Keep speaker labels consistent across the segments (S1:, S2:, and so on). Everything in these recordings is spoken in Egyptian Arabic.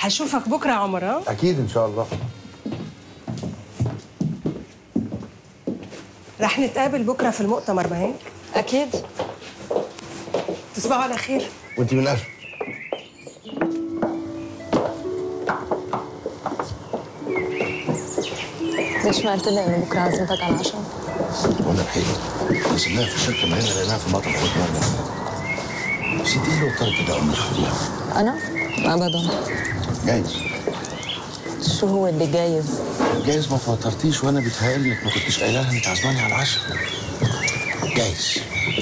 S1: هشوفك بكره يا عمر ها
S2: اكيد ان شاء الله
S1: رح نتقابل بكره في المؤتمر ما هيك
S3: اكيد
S1: تصبحوا على خير
S2: وانت من اهل
S3: ليش ما قلت لي انه بكره عزمتك على العشاء؟
S2: وانا الحقيقه وصلناها في الشركه من هنا لقيناها في مطعم فوق مره بس انت ايه اللي وترك كده امك شفتيها
S3: انا؟ ابدا
S2: جايز
S3: شو هو اللي جايز؟
S2: جايز ما فطرتيش وانا بيتهيألي انك ما كنتش قايله لها انك عازماني على العشاء جايز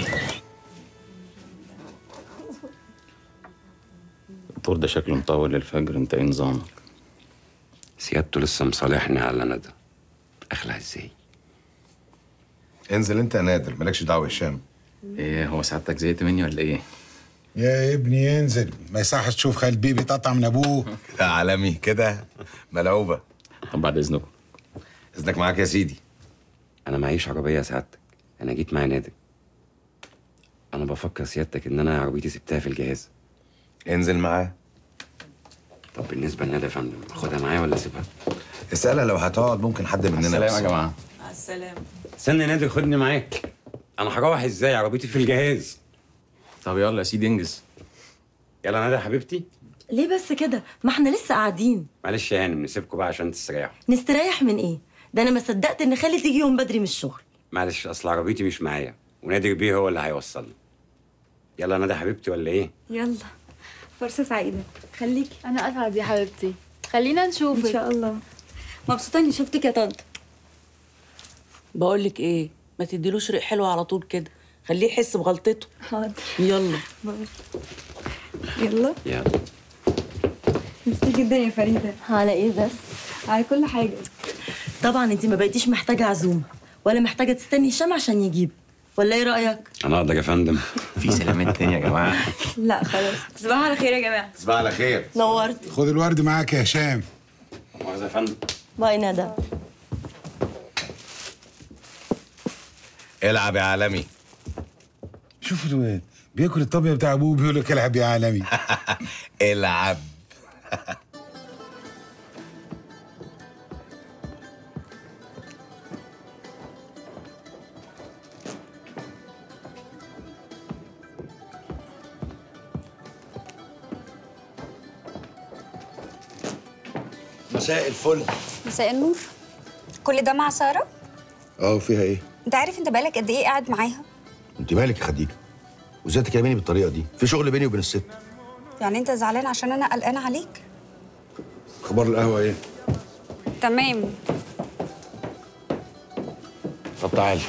S4: الدور ده شكله مطول للفجر انت ايه نظامك؟
S5: سيادته لسه مصالحني على ندى اخلع ازاي
S6: انزل انت يا نادر مالكش دعوه هشام
S4: ايه هو سعادتك زهقت مني ولا ايه؟
S7: يا ابني انزل ما يصحش تشوف خالد بيه بيتقطع من ابوه
S6: كده عالمي كده ملعوبه
S4: طب بعد اذنكم
S6: اذنك معاك يا سيدي
S5: انا معيش عربيه يا سعادتك انا جيت مع نادر انا بفكر سيادتك ان انا عربيتي سبتها في الجهاز
S6: انزل معاه
S5: طب بالنسبه لندى يا فندم اخدها معايا ولا اسيبها
S6: اسالها لو هتقعد ممكن حد مننا
S4: السلام يا
S6: يوصل.
S4: جماعه
S1: مع السلامه
S5: استنى يا نادر خدني معاك انا هروح ازاي عربيتي في الجهاز
S4: طب يلا يا سيدي انجز
S5: يلا ندى يا حبيبتي
S8: ليه بس كده؟ ما احنا لسه قاعدين
S5: معلش يا هانم نسيبكم بقى عشان تستريحوا
S8: نستريح من ايه؟ ده انا ما صدقت ان خالد يجي يوم بدري من الشغل
S5: معلش اصل عربيتي مش معايا ونادر بيه هو اللي هيوصلني يلا ندى يا حبيبتي ولا ايه
S3: يلا فرصة سعيدة خليكي
S9: انا اسعد يا حبيبتي خلينا نشوفك
S8: ان شاء الله مبسوطه اني شفتك يا طنط
S10: بقول لك ايه ما تديلوش ريق حلو على طول كده خليه يحس بغلطته
S8: حاضر
S10: يلا
S3: يلا
S5: يلا
S3: مبسوطة جدا يا فريدة
S8: على ايه بس
S3: على كل حاجة
S8: طبعا انت ما بقيتيش محتاجه عزومه ولا محتاجه تستني هشام عشان يجيب ولا ايه رايك
S5: انا اقدر يا فندم
S4: في سلامات تاني يا جماعه
S3: لا خلاص تصبحوا على خير يا جماعة
S6: تصبح على خير
S8: نورت
S7: خد الورد معاك يا هشام
S5: مؤاخذه يا فندم
S8: باي ندى
S6: العب يا عالمي
S7: شوف الواد بياكل الطبيعه بتاع ابوه بيقول لك العب يا عالمي
S6: العب
S2: مساء الفل
S9: مساء النور كل ده مع سارة
S2: اه فيها ايه
S9: انت عارف انت بقالك قد ايه قاعد معاها
S2: انت مالك يا خديجه وازاي تكلميني بالطريقه دي في شغل بيني وبين الست
S9: يعني انت زعلان عشان انا قلقانة عليك
S2: اخبار القهوه ايه
S9: تمام
S2: طب تعالي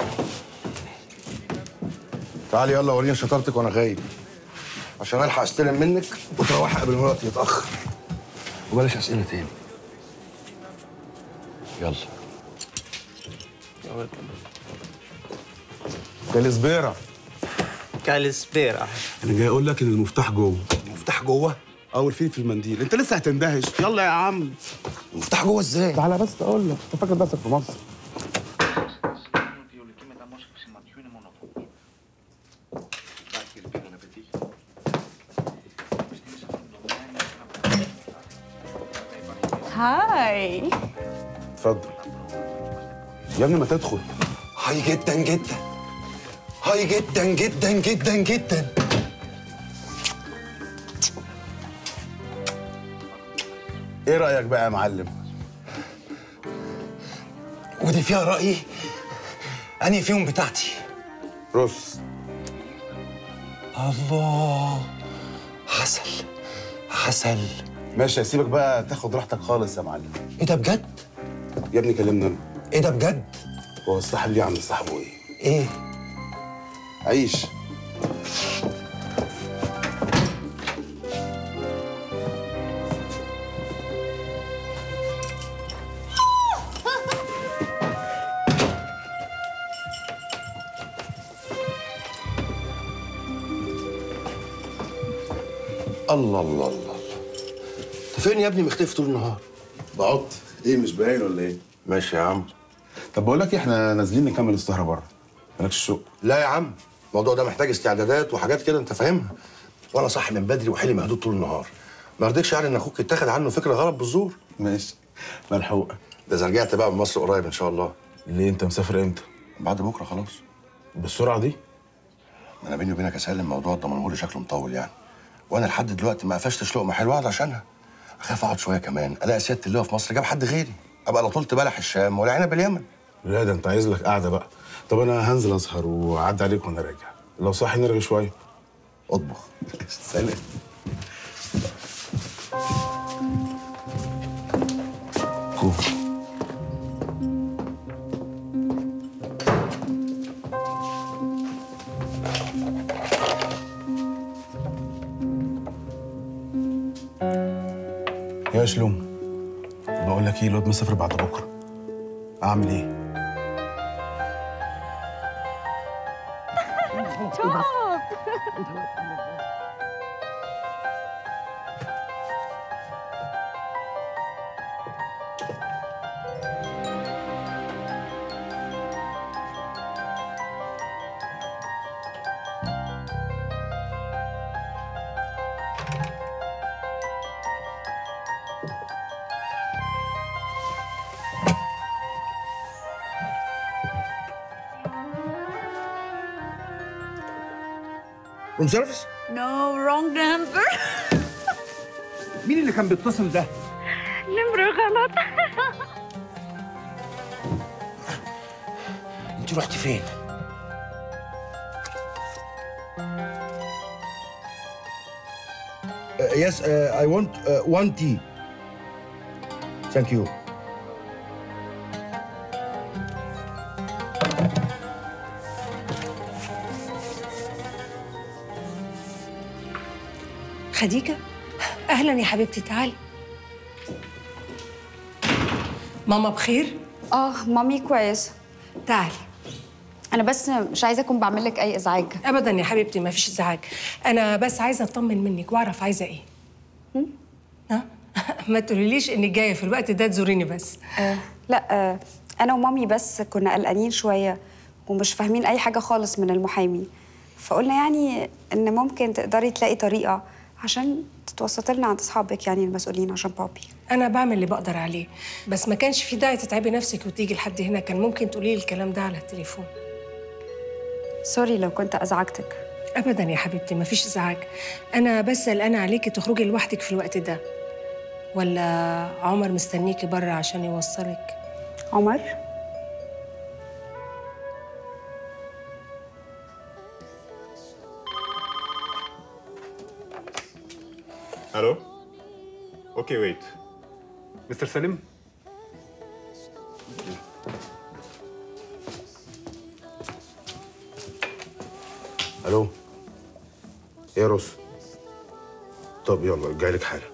S2: تعالي يلا وريني شطارتك وانا غايب عشان الحق استلم منك وتروحي قبل ما الوقت يتاخر وبلاش اسئله تاني يلا كالسبيرا
S11: كالسبيرا
S12: انا جاي اقول لك ان المفتاح جوه
S2: المفتاح جوه
S12: اول فين في المنديل انت لسه هتندهش يلا يا عم
S2: المفتاح جوه ازاي
S12: تعالى بس اقول لك انت فاكر نفسك في مصر
S3: هاي
S12: اتفضل يا ابني ما تدخل
S2: هاي جدا جدا هاي جدا جدا جدا جدا
S12: ايه رايك بقى يا معلم
S2: ودي فيها رأيي أنهي فيهم بتاعتي
S12: رص
S2: الله عسل عسل
S12: ماشي هسيبك بقى تاخد راحتك خالص يا معلم
S2: ايه ده بجد؟
S12: يا ابني كلمنا انا
S2: ايه ده بجد؟
S12: هو الصاحب ليه عند صاحبه ايه
S2: ايه؟
S12: عيش
S2: الله الله الله انت فين يا ابني مختفي طول النهار؟
S12: بقعد ايه مش باين ولا ايه
S2: ماشي يا عم
S12: طب بقول لك إيه، احنا نازلين نكمل السهره بره مالكش شوق
S2: لا يا عم الموضوع ده محتاج استعدادات وحاجات كده انت فاهمها وانا صاحي من بدري وحيلي مهدود طول النهار ما رضيتش يعني ان اخوك يتاخد عنه فكره غلط بالزور
S12: ماشي ملحوقه
S2: ده اذا رجعت بقى من مصر قريب ان شاء الله
S12: ليه انت مسافر امتى
S2: بعد بكره خلاص
S12: بالسرعه دي
S2: ما انا بيني وبينك يا سالم موضوع الضمنهوري شكله مطول يعني وانا لحد دلوقتي ما قفشتش لقمه حلوه اقعد عشانها اخاف اقعد شويه كمان الاقي سياده اللواء في مصر جاب حد غيري ابقى لا طولت بلح الشام ولا عنب اليمن
S12: لا ده انت عايز لك قاعده بقى طب انا هنزل اسهر واعدي عليك وانا راجع لو صاحي نرغي شويه
S2: اطبخ
S12: سلام كو يا شلوم بقول لك ايه الواد مسافر بعد بكره اعمل ايه
S2: روم سيرفيس
S10: نو رونج نمبر
S13: مين اللي كان بيتصل ده؟
S14: نمرة غلط
S2: انت رحتي فين يس اي ونت وان تي ثانك يو
S1: خديجة أهلا يا حبيبتي تعالي ماما بخير؟
S9: اه مامي كويس
S1: تعالي
S9: انا بس مش عايزه اكون بعمل لك اي ازعاج
S1: أبدا يا حبيبتي ما فيش إزعاج أنا بس عايزة أطمن منك وأعرف عايزة إيه ها؟ ما تقوليليش إنك جاية في الوقت ده تزوريني بس
S9: آه لا آه انا ومامي بس كنا قلقانين شويه ومش فاهمين اي حاجه خالص من المحامي فقلنا يعني ان ممكن تقدري تلاقي طريقه عشان تتوسطي لنا عند اصحابك يعني المسؤولين عشان بابي
S1: أنا بعمل اللي بقدر عليه بس ما كانش في داعي تتعبي نفسك وتيجي لحد هنا كان ممكن تقولي لي الكلام ده على التليفون
S9: سوري لو كنت ازعجتك
S1: ابدا يا حبيبتي مفيش ازعاج انا بس قلقانه عليكي تخرجي لوحدك في الوقت ده ولا عمر مستنيكي بره عشان يوصلك
S9: عمر
S15: الو اوكي ويت مستر سليم
S12: الو ايه يا روس طب يلا جاي لك حالا